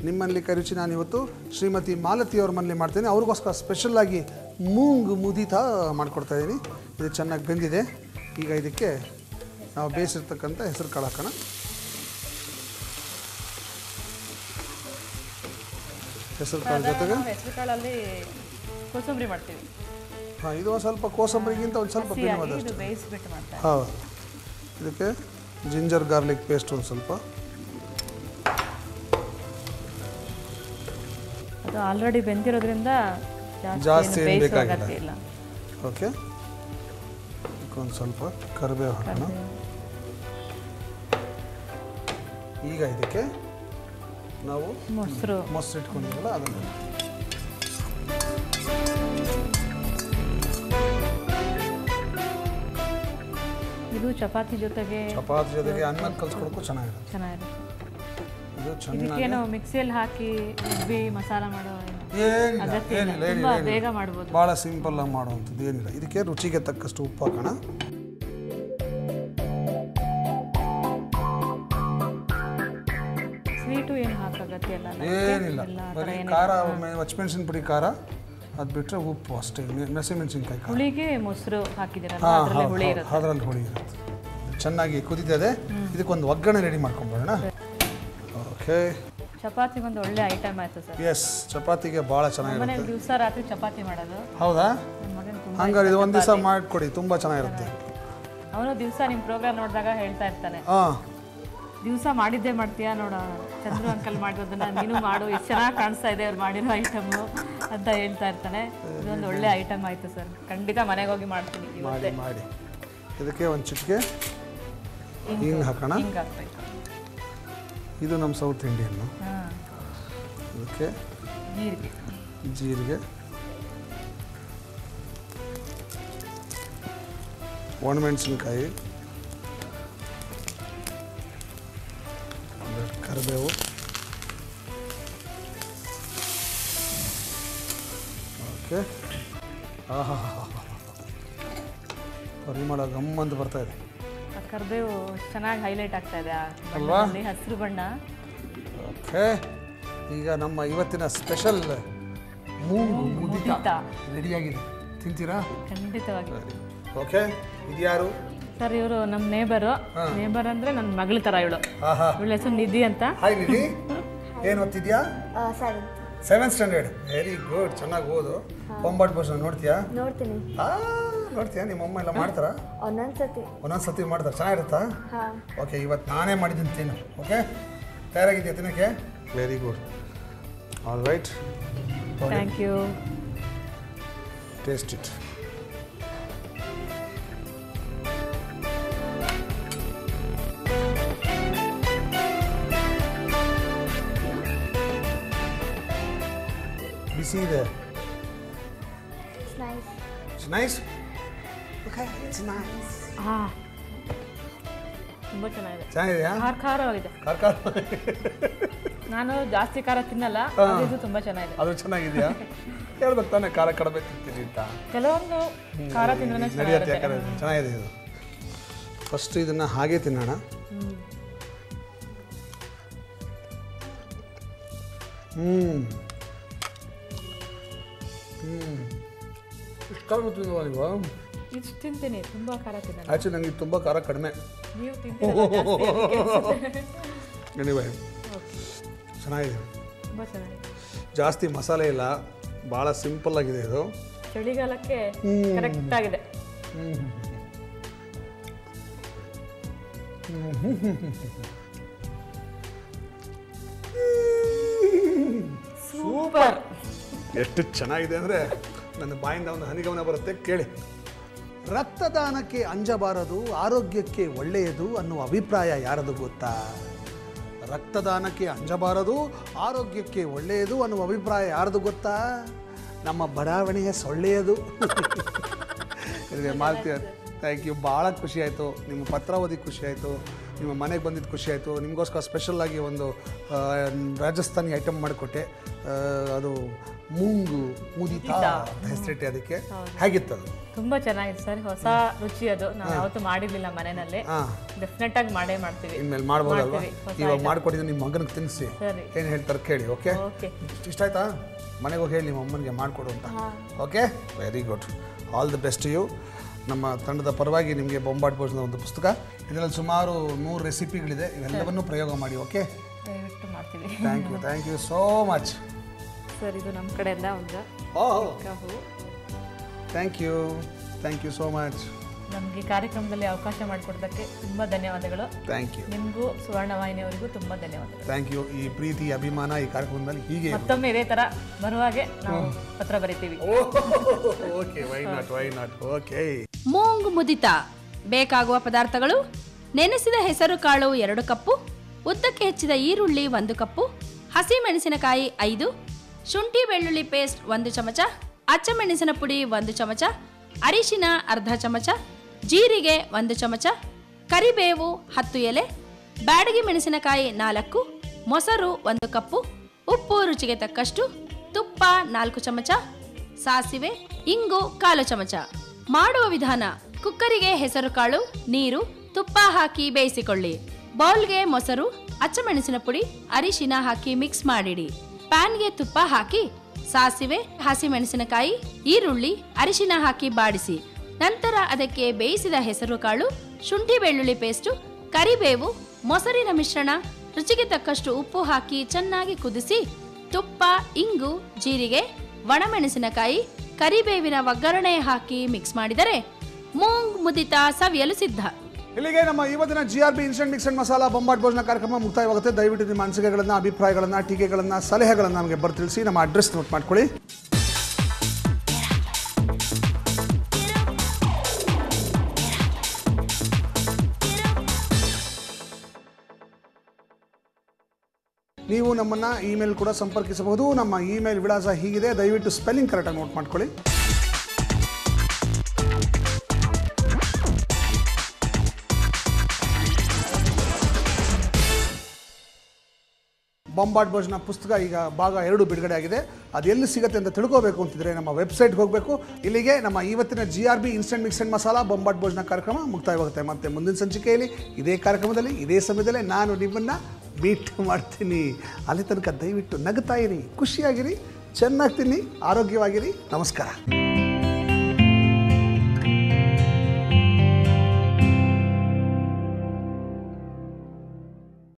ನಿಮ್ಮಲ್ಲಿ ಕೈ ರುಚಿ ನಾನು ಇವತ್ತು ಶ್ರೀಮತಿ ಮಾಲತಿ ಅವ್ರ ಮನೇಲಿ ಮಾಡ್ತೀನಿ ಅವ್ರಿಗೋಸ್ಕರ ಸ್ಪೆಷಲ್ಲಾಗಿ ಮೂಂಗ್ ಮುದಿತ ಮಾಡ್ಕೊಡ್ತಾ ಇದ್ದೀನಿ ಇದು ಚೆನ್ನಾಗಿ ಬೆಂದಿದೆ ಈಗ ಇದಕ್ಕೆ ನಾವು ಬೇಯಿಸಿರ್ತಕ್ಕಂಥ ಹೆಸರು ಕಾಳು ಹಾಕೋಣ ಹೆಸರು ಕಾಳು ಜೊತೆಗೆ ನಾವು ಹೆಸರು ಕಾಳಲ್ಲಿ ಕೋಸಂಬರಿ ಮಾಡ್ತೀವಿ ಹಾಂ ಇದು ಒಂದು ಸ್ವಲ್ಪ ಕೋಸಂಬರಿಗಿಂತ ಒಂದು ಸ್ವಲ್ಪ ಹಸಿಯಾಗಿ ಭಿನ್ನವಾದ ಇದು ಬೇಯಿಸ್ಬಿಟ್ಟು ಮಾಡ್ತಾರೆ ಹೌದು ಇದಕ್ಕೆ ಜಿಂಜರ್ ಗಾರ್ಲಿಕ್ ಪೇಸ್ಟ್ ಒಂದು ಸ್ವಲ್ಪ ಅದು ಆಲ್ರೆಡಿ ಬೆಂದಿರೋದ್ರಿಂದ ಜಾಸ್ತಿ ಜಾಸ್ತಿ ಏನ್ ಬೇಯಿಸೋ ಬೇಕಾಗಿಲ್ಲ. ಅಗತ್ಯ ಇಲ್ಲ ಓಕೆ ಒಂದು ಸ್ವಲ್ಪ ಕರಿಬೇವು ಹಾಕೋಣ ಈಗ ಇದಕ್ಕೆ ನಾವು ಮೊಸರು ಮೊಸರು ಇಟ್ಕೊಂಡಿದ್ದೀವಲ್ಲ ಅದನ್ನು ಇದು ಚಪಾತಿ ಜೊತೆಗೆ ಚಪಾತಿ ಜೊತೆಗೆ ಅನ್ನ ಕಲ್ಸ್ಕೊಡಕ್ಕೂ ಚೆನ್ನಾಗಿರುತ್ತೆ ಚೆನ್ನಾಗಿರುತ್ತೆ ಇದು ಚೆನ್ನಾಗಿ ಇದಕ್ಕೇನು ಮಿಕ್ಸಿಯಲ್ಲಿ ಹಾಕಿ ರುಬ್ಬಿ ಮಸಾಲ ಮಾಡೋ ಏನು ಏನಿಲ್ಲ ಅಗತ್ಯ ಇಲ್ಲ ಏನಿಲ್ಲ ತುಂಬಾ ಏನಿಲ್ಲ ಬೇಗ ಮಾಡ್ಬೋದು ಭಾಳ ಸಿಂಪಲ್ ಆಗಿ ಮಾಡುವಂಥದ್ದು ಏನಿಲ್ಲ ಇದಕ್ಕೆ ರುಚಿಗೆ ತಕ್ಕಷ್ಟು ಉಪ್ಪು ಹಾಕೋಣ ಸ್ವೀಟು ಏನು ಹಾಕೋ ಅಗತ್ಯ ಇಲ್ಲ ಅಲ್ಲ? ಏನಿಲ್ಲ ಎಲ್ಲ ಆ ಥರ ಬರೀ ಏನಿಲ್ಲ. ಖಾರ ಹಚ್ಮೆಣಸಿನ ಪುಡಿ ಖಾರ ಅದು ಬಿಟ್ಟರೆ ಉಪ್ಪು ಅಷ್ಟೇ ಮೆಣಸಿಮೆಣಸಿನ್ಕಾಯಿ ಖಾರ ಹುಳಿಗೆ ಮೊಸರು ಹಾಕಿದ್ದೀರಲ್ಲ ಹಾಂ ಅದರಲ್ಲಿ ಹುಳಿ ಇರುತ್ತೆ ಅದರಲ್ಲಿ ಹುಳಿ ಇರುತ್ತೆ ಚೆನ್ನಾಗಿ ಕುದಿತದೆ ಇದಕ್ಕೊಂದು ಒಗ್ಗರಣೆ ರೆಡಿ ಮಾಡ್ಕೊಂಬೋಣ ಓಕೆ ಚಪಾತಿಗೊಂದು ಒಳ್ಳೆ ಐಟಮ್ ಆಯ್ತು ಸರ್ ಎಸ್ ಚಪಾತಿಗೆ ಭಾಳ ಚೆನ್ನಾಗಿರುತ್ತೆ ಮನೇಲಿ ದಿವಸ ರಾತ್ರಿ ಚಪಾತಿ ಮಾಡೋದು ಹೌದಾ ನನ್ನ ಮಗನ ತುಂಬ ಹಂಗಾರೆ ಇದು ಒಂದು ದಿವಸ ಮಾಡಿಕೊಡಿ ತುಂಬ ಚೆನ್ನಾಗಿರುತ್ತೆ ಅವನು ದಿವಸ ನಿಮ್ಮ ಪ್ರೋಗ್ರಾಮ್ ನೋಡಿದಾಗ ಹೇಳ್ತಾ ಇರ್ತಾನೆ ಹಾಂ ದಿವಸ ಮಾಡಿದ್ದೇ ಮಾಡ್ತೀಯಾ ನೋಡ ಚಂದ್ರು ಅಂಕಲ್ ಮಾಡಿರೋದನ್ನ ನೀನು ಮಾಡು ಎಷ್ಟು ಚೆನ್ನಾಗಿ ಕಾಣಿಸ್ತಾ ಇದೆ ಅವ್ರು ಮಾಡಿರೋ ಐಟಮು ಅಂತ ಹೇಳ್ತಾ ಇರ್ತಾನೆ ಇದೊಂದು ಒಳ್ಳೆ ಐಟಮ್ ಆಯ್ತು ಸರ್ ಖಂಡಿತ ಮನೆಗೆ ಹೋಗಿ ಮಾಡ್ತೀನಿ ಇವತ್ತೇ ಮಾಡಿ ಮಾಡಿ ಇದಕ್ಕೆ ಒಂದು ಚಿಟಿಕೆ ಹಿಂಗೆ ಹಾಕೋಣ ಹಿಂಗೆ ಹಾಕ್ಬೇಕು ಇದು ನಮ್ಮ ಸೌತ್ ಇಂಡಿಯನ್ನು ಹಾಂ ಇದಕ್ಕೆ ಜೀರಿಗೆ ಜೀರಿಗೆ ಒಣಮೆಣಸಿನ್ಕಾಯಿ ಆಮೇಲೆ ಕರಿಬೇವು ಓಕೆ ಆಹಾ ಪರಿಮಳ ಗಮ್ಮಂತ ಬರ್ತಾ ಇದೆ ಆ ಕರ್ಬೇವು ಚೆನ್ನಾಗಿ ಹೈಲೈಟ್ ಆಗ್ತಾ ಇದೆ ಆ ಅಲ್ವಾ? ಬಣ್ಣದಲ್ಲಿ ಹಸಿರು ಬಣ್ಣ ಓಕೆ ಈಗ ನಮ್ಮ ಇವತ್ತಿನ ಸ್ಪೆಷಲ್ ಮೂಗು ಮುದಿತ ಮುದಿತ. ರೆಡಿಯಾಗಿದೆ ತಿಂತೀರಾ ಖಂಡಿತವಾಗಿ ಓಕೆ ಇದ್ಯಾರು ಸರ್ ಇವರು ನಮ್ಮ ನೇಬರು ನೇಬರ್ ಅಂದ್ರೆ ನನ್ನ ಮಗಳ ಥರ ಇವಳು ಆಹಾ ಇವಳ ಹೆಸರು ನಿಧಿ ಅಂತ ಹಾಯ್ ನಿಧಿ ಏನು ಓದ್ತಿದ್ಯಾ seventh seventh standard very good ಚೆನ್ನಾಗಿ ಓದು ಒಂಬತ್ತು ಪರ್ಸೆಂಟ್ ನೋಡ್ತೀಯಾ ನೋಡ್ತೀನಿ ಆ ನೋಡ್ತೀಯಾ ನಿಮ್ಮ ಅಮ್ಮ ಎಲ್ಲ ಮಾಡ್ತಾರಾ ಒಂದೊಂದ್ಸತಿ ಒಂದೊಂದು ಸತಿ ಮಾಡ್ತಾರೆ ಚೆನ್ನಾಗಿರುತ್ತಾ ಹಾಂ ಓಕೆ ಇವತ್ತು ನಾನೇ ಮಾಡಿದ್ದೀನಿ ತಿನ್ನು ಓಕೆ ತಯಾರಾಗಿದೆಯಾ ತಿನ್ನೋಕ್ಕೆ very good all right thank you taste it ಬಿಸಿ ಇದೆ nice it's nice okay it's nice ಹಾಂ ತುಂಬ ಚೆನ್ನಾಗಿದೆ ಚೆನ್ನಾಗಿದೆಯಾ ಖಾರ ಖಾರವಾಗಿದೆ ಖಾರ ಖಾರ ನಾನು ಜಾಸ್ತಿ ಖಾರ ತಿನ್ನಲ್ಲ ಇದು ತುಂಬ ಚೆನ್ನಾಗಿದೆ ಅದು ಚೆನ್ನಾಗಿದೆಯಾ ಹೇಳ್ಬೇಕು ತಾನೇ ಖಾರ ಕಡಿಮೆ ತಿಂತೀನಿ ಅಂತ ಕೆಲವೊಂದು ಖಾರ ತಿಂದ್ರೆ ನಡೆಯುತ್ತೆ ಚೆನ್ನಾಗಿರುತ್ತೆ ಯಾಕಂದ್ರೆ ಚೆನ್ನಾಗಿದೆ ಇದು ಫಸ್ಟ್ ಇದನ್ನು ಹಾಗೆ ತಿನ್ನೋಣ ಹ್ಞೂ ಹ್ಞೂ ಇಷ್ಟು ಖಾರ ತಿನ್ನುವ ನೀವು ಇಷ್ಟು ತಿಂತೀನಿ ತುಂಬ ಖಾರ ತಿನ್ನಲ್ಲ ಆ್ಯಕ್ಚುಲಿ ನನಗೆ ತುಂಬ ಖಾರ ಕಡಿಮೆ ನೀವು ತಿಂತೀರಲ್ಲ ಜಾಸ್ತಿ ಅದಕ್ಕೆ ಅನ್ಸುತ್ತೆ. Anyway Okay. ಚೆನ್ನಾಗಿದೆ ತುಂಬ ಚೆನ್ನಾಗಿದೆ ಜಾಸ್ತಿ ಮಸಾಲೆ ಇಲ್ಲ ಭಾಳ ಸಿಂಪಲ್ ಆಗಿದೆ ಇದು ಚಳಿಗಾಲಕ್ಕೆ ಕರೆಕ್ಟ್ ಆಗಿದೆ ಸೂಪರ್ ಎಷ್ಟು ಚೆನ್ನಾಗಿದೆ ಅಂದರೆ ನನ್ನ ಬಾಯಿಂದ ಒಂದು ಹನಿಗಮನ ಬರುತ್ತೆ ಕೇಳಿ ರಕ್ತದಾನಕ್ಕೆ ಅಂಜಬಾರದು ಆರೋಗ್ಯಕ್ಕೆ ಒಳ್ಳೆಯದು ಅನ್ನುವ ಅಭಿಪ್ರಾಯ ಯಾರದು ಗೊತ್ತಾ ರಕ್ತದಾನಕ್ಕೆ ಅಂಜಬಾರದು ಆರೋಗ್ಯಕ್ಕೆ ಒಳ್ಳೆಯದು ಅನ್ನುವ ಅಭಿಪ್ರಾಯ ಯಾರದು ಗೊತ್ತಾ ನಮ್ಮ ಬಡಾವಣೆಯ ಸೊಳ್ಳೆಯದು ಇಲ್ಲಿಗೆ ಮಾಲ್ತಿ ಥ್ಯಾಂಕ್ ಯು ಭಾಳ ಖುಷಿ ಆಯಿತು ನಿಮ್ಮ ಪತ್ರ ಓದಿ ಖುಷಿ ಆಯಿತು ನಿಮ್ಮ ಮನೆಗೆ ಬಂದಿದ್ದು ಖುಷಿ ಆಯಿತು ನಿಮಗೋಸ್ಕರ ಸ್ಪೆಷಲ್ಲಾಗಿ ಒಂದು ಆ, ರಾಜಸ್ಥಾನಿ ಐಟಮ್ ಮಾಡಿಕೊಟ್ಟೆ ಆ, ಅದು ಮೂಂಗು ಮುದಿತಾ ಅಂತ ಹೆಸರಿಟ್ಟೆ ಅದಕ್ಕೆ ಹೇಗಿತ್ತು ಅದು ತುಂಬಾ ಚೆನ್ನಾಗಿದೆ ಸರ್ ಹೊಸ ರುಚಿ ಅದು ನಾವು ಯಾವತ್ತೂ ಮಾಡಿರ್ಲಿಲ್ಲ ಮನೆಯಲ್ಲಿ ಹಾಂ ಡೆಫಿನೆಟ್ ಆಗಿ ಮಾಡೇ ಮಾಡ್ತೀವಿ ಇನ್ಮೇಲೆ ಮಾಡ್ಬೋದಲ್ವಾ ಮಾಡ್ತೀವಿ, ಹೊಸ ಇವಾಗ ಮಾಡ್ಕೊಟ್ಟಿದ್ದು ನಿಮ್ಮ ಮಗನಿಗೆ ತಿನ್ನಿಸಿ ಸರಿ ಏನು ಹೇಳ್ತಾರೆ ಕೇಳಿ ಓಕೆ ಓಕೆ ಇಷ್ಟ ಆಯ್ತಾ ಮನೆಗೆ ಹೋಗಿ ಹೇಳಿ ನಿಮ್ಮ ಅಮ್ಮನಿಗೆ ಮಾಡಿಕೊಡು ಅಂತ okay very good all the best you ನಮ್ಮ ತಂಡದ ಪರವಾಗಿ ನಿಮಗೆ ಬೊಂಬಾಟ್ ಭೋಜನ ಒಂದು ಪುಸ್ತಕ ಇದರಲ್ಲಿ ಸುಮಾರು ನೂರು ರೆಸಿಪಿಗಳಿದೆ ಇವೆಲ್ಲವನ್ನೂ ಪ್ರಯೋಗ ಮಾಡಿ ಓಕೆ ದಯವಿಟ್ಟು ಮಾಡ್ತೀವಿ thank you thank you so much sir ಇದು ನಮ್ಮ ಕಡೆಯಿಂದ ಒಂದು ಓಹ್ ಚಿಕ್ಕ ಹೂ thank you thank you so much ನಮಗೆ ಕಾರ್ಯಕ್ರಮದಲ್ಲಿ ಅವಕಾಶ ಮಾಡಿಕೊಡೋದಕ್ಕೆ ತುಂಬ ಧನ್ಯವಾದಗಳು ಥ್ಯಾಂಕ್ ಯು ನಿಮಗೂ ಸುವರ್ಣವಾಹಿನಿಯವರಿಗೂ ತುಂಬ ಧನ್ಯವಾದಗಳು ಥ್ಯಾಂಕ್ ಯು ಈ ಪ್ರೀತಿ ಅಭಿಮಾನ ಈ ಕಾರ್ಯಕ್ರಮದಲ್ಲಿ ಹೀಗೆ ಮತ್ತೊಮ್ಮೆ ಇದೇ ಥರ ಬರುವಾಗೆ ನಾವು ಪತ್ರ ಬರಿತೀವಿ okay why not why not okay moong ಮುದಿತ ಬೇಕಾಗುವ ಪದಾರ್ಥಗಳು ನೆನೆಸಿದ ಹೆಸರು ಕಾಳು ಎರಡು ಕಪ್ಪು ಉದ್ದಕ್ಕೆ ಹೆಚ್ಚಿದ ಈರುಳ್ಳಿ ಒಂದು ಕಪ್ಪು ಹಸಿ ಮೆಣಸಿನಕಾಯಿ ಐದು ಶುಂಠಿ ಬೆಳ್ಳುಳ್ಳಿ ಪೇಸ್ಟ್ ಒಂದು ಚಮಚ ಅಚ್ಚಮೆಣಸಿನ ಪುಡಿ ಒಂದು ಚಮಚ ಅರಿಶಿನ ಅರ್ಧ ಚಮಚ ಜೀರಿಗೆ ಒಂದು ಚಮಚ ಕರಿಬೇವು ಹತ್ತು ಎಲೆ ಬ್ಯಾಡಗಿ ಮೆಣಸಿನಕಾಯಿ ನಾಲ್ಕು ಮೊಸರು ಒಂದು ಕಪ್ಪು ಉಪ್ಪು ರುಚಿಗೆ ತಕ್ಕಷ್ಟು ತುಪ್ಪ ನಾಲ್ಕು ಚಮಚ ಸಾಸಿವೆ ಇಂಗು ಕಾಲು ಚಮಚ ಮಾಡುವ ವಿಧಾನ ಕುಕ್ಕರಿಗೆ ಹೆಸರು ಕಾಳು ನೀರು ತುಪ್ಪ ಹಾಕಿ ಬೇಯಿಸಿಕೊಳ್ಳಿ ಬೌಲ್ಗೆ ಮೊಸರು ಅಚ್ಚಮೆಣಸಿನ ಪುಡಿ ಅರಿಶಿನ ಹಾಕಿ ಮಿಕ್ಸ್ ಮಾಡಿಡಿ ಪ್ಯಾನ್ಗೆ ತುಪ್ಪ ಹಾಕಿ ಸಾಸಿವೆ ಹಸಿಮೆಣಸಿನಕಾಯಿ ಈರುಳ್ಳಿ ಅರಿಶಿನ ಹಾಕಿ ಬಾಡಿಸಿ ನಂತರ ಅದಕ್ಕೆ ಬೇಯಿಸಿದ ಹೆಸರು ಕಾಳು ಶುಂಠಿ ಬೆಳ್ಳುಳ್ಳಿ ಪೇಸ್ಟು ಕರಿಬೇವು ಮೊಸರಿನ ಮಿಶ್ರಣ ರುಚಿಗೆ ತಕ್ಕಷ್ಟು ಉಪ್ಪು ಹಾಕಿ ಚೆನ್ನಾಗಿ ಕುದಿಸಿ ತುಪ್ಪ ಇಂಗು ಜೀರಿಗೆ ಒಣಮೆಣಸಿನಕಾಯಿ ಕರಿಬೇವಿನ ಒಗ್ಗರಣೆ ಹಾಕಿ ಮಿಕ್ಸ್ ಮಾಡಿದರೆ ಮೂಂಗ್ ಮುದಿತ ಸವಿಯಲು ಸಿದ್ಧ ಇಲ್ಲಿಗೆ ನಮ್ಮ ಇವತ್ತಿನ G R B instant mix and masala Bombat Bhojana ಕಾರ್ಯಕ್ರಮ ಮುಕ್ತಾಯವಾಗುತ್ತೆ ದಯವಿಟ್ಟು ನಿಮ್ಮ ಅನಿಸಿಕೆಗಳನ್ನು ಅಭಿಪ್ರಾಯಗಳನ್ನು ಟೀಕೆಗಳನ್ನು ಸಲಹೆಗಳನ್ನು ನಮಗೆ ಬರ್ತಿಳಿಸಿ ನಮ್ಮ ಅಡ್ರೆಸ್ ನೋಟ್ ಮಾಡ್ಕೊಳ್ಳಿ ನೀವು ನಮ್ಮನ್ನು ಇಮೇಲ್ ಕೂಡ ಸಂಪರ್ಕಿಸಬಹುದು ನಮ್ಮ ಇಮೇಲ್ ವಿಳಾಸ ಹೀಗಿದೆ ದಯವಿಟ್ಟು ಸ್ಪೆಲ್ಲಿಂಗ್ ಕರೆಕ್ಟಾಗಿ ನೋಟ್ ಮಾಡ್ಕೊಳ್ಳಿ ಬೊಂಬಾಟ್ ಭೋಜನ ಪುಸ್ತಕ ಈಗ ಭಾಗ ಎರಡು ಬಿಡುಗಡೆ ಆಗಿದೆ ಅದು ಎಲ್ಲಿ ಸಿಗುತ್ತೆ ಅಂತ ತಿಳ್ಕೋಬೇಕು ಅಂತಿದ್ರೆ ನಮ್ಮ ವೆಬ್ಸೈಟ್ಗೆ ಹೋಗಬೇಕು ಇಲ್ಲಿಗೆ ನಮ್ಮ ಇವತ್ತಿನ G R B instant mix and masala Bombat Bhojana ಕಾರ್ಯಕ್ರಮ ಮುಕ್ತಾಯವಾಗುತ್ತೆ ಮತ್ತೆ ಮುಂದಿನ ಸಂಚಿಕೆಯಲ್ಲಿ ಇದೇ ಕಾರ್ಯಕ್ರಮದಲ್ಲಿ ಇದೇ ಸಮಯದಲ್ಲೇ ನಾನು ನಿಮ್ಮನ್ನು ಮೀಟ್ ಮಾಡ್ತೀನಿ ಅಲ್ಲಿ ತನಕ ದಯವಿಟ್ಟು ನಗ್ತಾ ಇರಿ ಖುಷಿಯಾಗಿರಿ ಚೆನ್ನಾಗಿ ತಿನ್ನಿ ಆರೋಗ್ಯವಾಗಿರಿ ನಮಸ್ಕಾರ